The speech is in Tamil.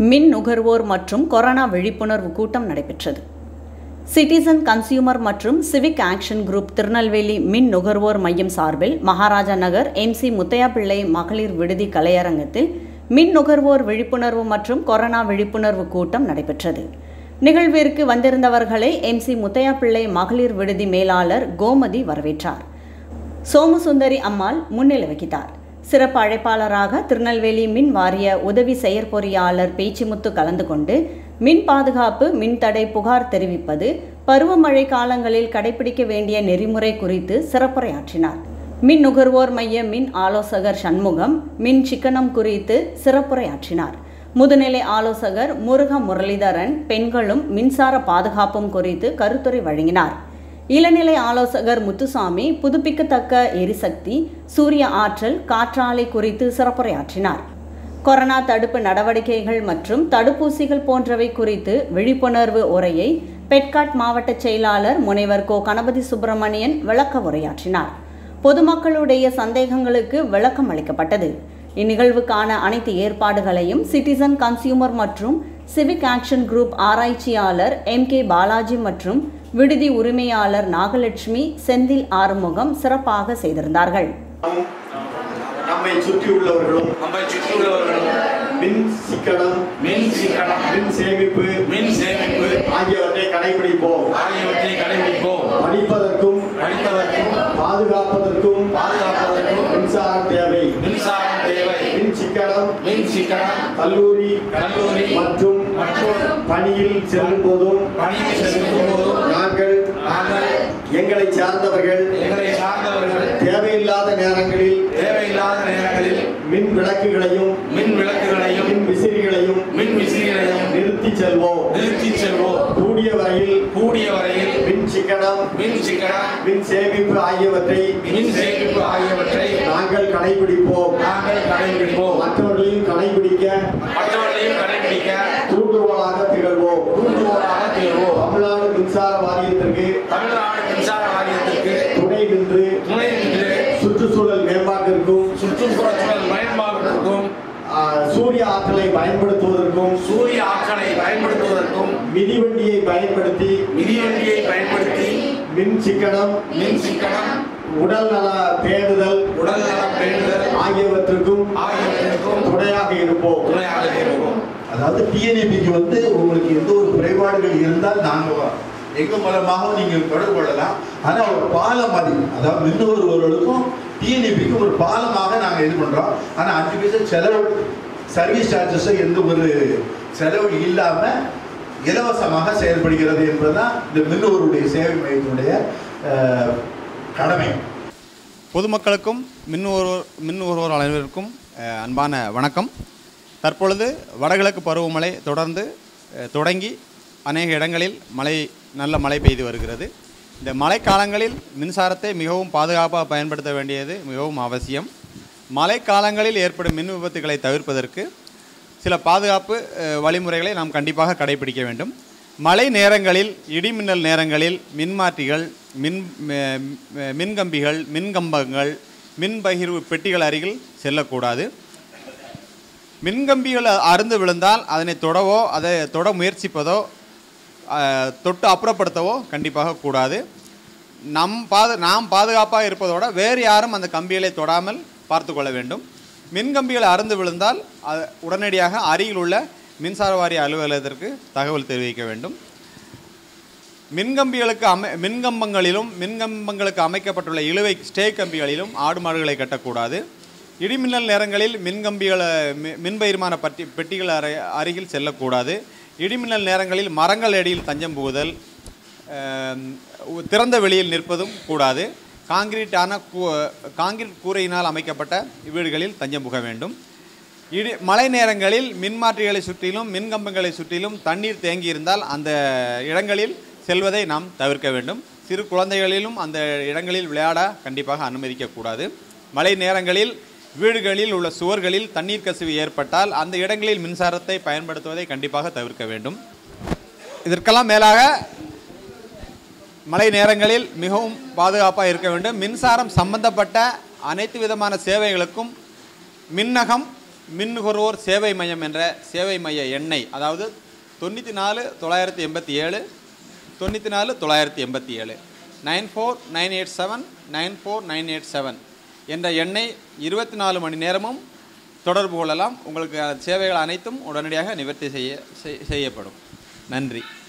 மின் நுகர்வோர் மற்றும் கொரோனா விழிப்புணர்வு கூட்டம் நடைபெற்றது சிட்டிசன் கன்சியூமர் மற்றும் சிவிக் ஆக்ஷன் குரூப் திருநெல்வேலி மின் நுகர்வோர் மையம் சார்பில் மகாராஜா நகர் எம்சி முத்தையா பிள்ளை மகளிர் விடுதி கலையரங்கத்தில் மின் நுகர்வோர் விழிப்புணர்வு மற்றும் கொரோனா விழிப்புணர்வு கூட்டம் நடைபெற்றது நிகழ்விற்கு வந்திருந்தவர்களை எம்சி முத்தையா பிள்ளை மகளிர் விடுதி மேலாளர் கோமதி வரவேற்றார் சோமசுந்தரி அம்மாள் முன்னிலை வகித்தார் சிறப்பு அழைப்பாளராக திருநெல்வேலி மின் வாரிய உதவி செயற்பொறியாளர் பேச்சிமுத்து கலந்து கொண்டு மின் பாதுகாப்பு மின்தடை புகார் தெரிவிப்பது பருவமழை காலங்களில் கடைபிடிக்க வேண்டிய நெறிமுறை குறித்து சிறப்புரையாற்றினார் மின் நுகர்வோர் மைய மின் ஆலோசகர் சண்முகம் மின் சிக்கனம் குறித்து சிறப்புரையாற்றினார் முதுநிலை ஆலோசகர் முருக முரளிதரன் பெண்களும் மின்சார பாதுகாப்பும் குறித்து கருத்துரை வழங்கினார் இளநிலை ஆலோசகர் முத்துசாமி புதுப்பிக்கத்தக்க எரிசக்தி சூரிய ஆற்றல் காற்றாலை குறித்து சிறப்புரையாற்றினார் கொரோனா தடுப்பு நடவடிக்கைகள் மற்றும் தடுப்பூசிகள் போன்றவை குறித்து விழிப்புணர்வு உரையை பெட்காட் மாவட்ட செயலாளர் முனைவர் கோ கணபதி சுப்பிரமணியன் விளக்க உரையாற்றினார் பொதுமக்களுடைய சந்தேகங்களுக்கு விளக்கம் அளிக்கப்பட்டது இந்நிகழ்வுக்கான அனைத்து ஏற்பாடுகளையும் சிட்டிசன் கன்சியூமர் மற்றும் சிவிக் ஆக்ஷன் குரூப் ஆராய்ச்சியாளர் எம் கே பாலாஜி மற்றும் விடுதி உரிமையாளர் நாகலட்சுமி செந்தில் ஆறுமுகம் சிறப்பாக செய்திருந்தார்கள் நம்மை சுற்றியுள்ளவர்களும் நம்மை சுற்றியுள்ளவர்களும் மின் சிக்கனம் மின் சிக்கனம் மின் சேமிப்பு மின் சேமிப்பு ஆகியவற்றை கடைபிடிப்போம் ஆகியவற்றை கடைபிடிப்போம் படிப்பதற்கும் படிப்பதற்கும் பாதுகாப்பதற்கும் பாதுகாப்பதற்கும் மின்சாரம் தேவை மின்சாரம் தேவை மின் சிக்கனம் மின் சிக்கனம் கல்லூரி கல்லூரி மற்றும் மற்றும் பணியில் செல்லும் போதும் பணிக்கு செல்லும் போதும் நாங்கள் நாங்கள் எங்களை சார்ந்தவர்கள் எங்களை சார்ந்தவர்கள் தேவையில்லாத நேரங்களில் தேவையில்லாத நேரங்களில் மின் விளக்குகளையும் மின் விளக்குகளையும் மின் விசிறிகளையும் மின் விசிறிகளையும் நிறுத்தி செல்வோம் நிறுத்தி செல்வோம் கூடிய வரையில் கூடிய வரையில் மின் சிக்கனம் மின் சிக்கனம் மின் சேமிப்பு ஆகியவற்றை மின் சேமிப்பு ஆகியவற்றை நாங்கள் கடைபிடிப்போம் நாங்கள் கடைபிடிப்போம் மற்றவர்களையும் கடைபிடிக்க மற்றவர்களையும் கடைபிடிக்க தூண்டுகோலாக திகழ்வோம் தூண்டுகோலாக தீர்வோம் தமிழ்நாடு மின்சார வாரியத்திற்கு தமிழ்நாடு மின்சார வாரியத்திற்கு துணை நின்று துணை நின்று சுற்றுச்சூழல் மேம்பாட்டிற்கும் சுற்றுப்புறச்சூழல் பயன்பாட்டிற்கும் ஆ, சூரிய ஆற்றலை பயன்படுத்துவதற்கும் சூரிய ஆற்றலை பயன்படுத்துவதற்கும் மிதிவண்டியை பயன்படுத்தி மிதிவண்டியை பயன்படுத்தி மின் சிக்கனம் மின் சிக்கனம் உடல் நல பேணுதல் உடல் நலம் பேணுதல் ஆகியவற்றுக்கும் ஆகியவற்றிற்கும் துணையாக இருப்போம் துணையாக இருக்கும் அதாவது டிஎன்ஏபிக்கு வந்து உங்களுக்கு எந்த ஒரு குறைபாடுகள் இருந்தால் நாங்கள் எங்க மூலமாக நீங்கள் தொடர்பு கொள்ளலாம் ஆனால் ஒரு பாலம் மாதிரி அதாவது மின்னொருவர்களுக்கும் டிஎன்ஏபிக்கும் ஒரு பாலமாக நாங்கள் இது பண்ணுறோம் ஆனால் அஞ்சு பைசா செலவு சர்வீஸ் சார்ஜஸை எந்த ஒரு செலவு இல்லாமல் இலவசமாக செயல்படுகிறது என்பதுதான் இந்த மின்னோருடைய சேவை மையத்தினுடைய அஹ், கடமை பொதுமக்களுக்கும் மின் நுகர்வோர் மின் நுகர்வோர் அனைவருக்கும் அஹ், அன்பான வணக்கம் தற்பொழுது வடகிழக்கு பருவமழை தொடர்ந்து அஹ், தொடங்கி அநேக இடங்களில் மழை நல்ல மழை பெய்து வருகிறது இந்த மழைக்காலங்களில் மின்சாரத்தை மிகவும் பாதுகாப்பாக பயன்படுத்த வேண்டியது மிகவும் அவசியம் மழைக்காலங்களில் ஏற்படும் மின் விபத்துகளை தவிர்ப்பதற்கு சில பாதுகாப்பு அஹ், வழிமுறைகளை நாம் கண்டிப்பாக கடைபிடிக்க வேண்டும் மழை நேரங்களில் இடிமின்னல் நேரங்களில் மின்மாற்றிகள் மின் ம- ம- மின்கம்பிகள் மின்கம்பங்கள் மின் பகிர்வு பெட்டிகள் அருகில் செல்லக்கூடாது மின்கம்பிகள் அருந்து விழுந்தால் அதனை தொடவோ அதை தொட முயற்சிப்பதோ அஹ், தொட்டு அப்புறப்படுத்தவோ கண்டிப்பாக கூடாது நம் பாது நாம் பாதுகாப்பாக இருப்பதோட வேறு யாரும் அந்த கம்பிகளை தொடாமல் பார்த்து கொள்ள வேண்டும் மின்கம்பிகள் அருந்து விழுந்தால் அது உடனடியாக அருகில் உள்ள மின்சார வாரிய அலுவலகத்திற்கு தகவல் தெரிவிக்க வேண்டும் மின்கம்பிகளுக்கு அமை மின்கம்பங்களிலும் மின்கம்பங்களுக்கு அமைக்கப்பட்டுள்ள இழுவை ஸ்டே கம்பிகளிலும் ஆடு மாடுகளை கட்டக்கூடாது இடிமின்னல் நேரங்களில் மின்கம்பிகளை மி- மின்பயிர்மான பட்டி பெட்டிகள் அறை அருகில் செல்லக்கூடாது இடிமின்னல் நேரங்களில் மரங்கள் அடியில் தஞ்சம் புகுதல் ஆம், உ- திறந்த வெளியில் நிற்பதும் கூடாது காங்கிரீட்டான கூ காங்கிரீட் கூரையினால் அமைக்கப்பட்ட வீடுகளில் தஞ்சம் புக வேண்டும் இடி மழை நேரங்களில் மின்மாற்றிகளை சுற்றிலும் மின்கம்பங்களை சுற்றிலும் தண்ணீர் தேங்கி இருந்தால் அந்த இடங்களில் செல்வதை நாம் தவிர்க்க வேண்டும் சிறு குழந்தைகளிலும் அந்த இடங்களில் விளையாட கண்டிப்பாக அனுமதிக்கக்கூடாது மழை நேரங்களில் வீடுகளில் உள்ள சுவர்களில் தண்ணீர் கசிவு ஏற்பட்டால் அந்த இடங்களில் மின்சாரத்தை பயன்படுத்துவதை கண்டிப்பாக தவிர்க்க வேண்டும் இதற்கெல்லாம் மேலாக மழை நேரங்களில் மிகவும் பாதுகாப்பாக இருக்க வேண்டும் மின்சாரம் சம்பந்தப்பட்ட அனைத்து விதமான சேவைகளுக்கும் மின்னகம் மின் நுகர்வோர் சேவை மையம் என்ற சேவை மைய எண்ணை அதாவது தொண்ணூற்றி நாலு தொள்ளாயிரத்தி எண்பத்தி ஏழு தொண்ணூற்றி நாலு தொள்ளாயிரத்தி எண்பத்தி ஏழு nine four nine eight seven nine four nine eight seven என்ற எண்ணை இருபத்தி நாலு மணி நேரமும் தொடர்பு கொள்ளலாம் உங்களுக்கு சேவைகள் அனைத்தும் உடனடியாக நிவர்த்தி செய்ய செய்- செய்யப்படும் நன்றி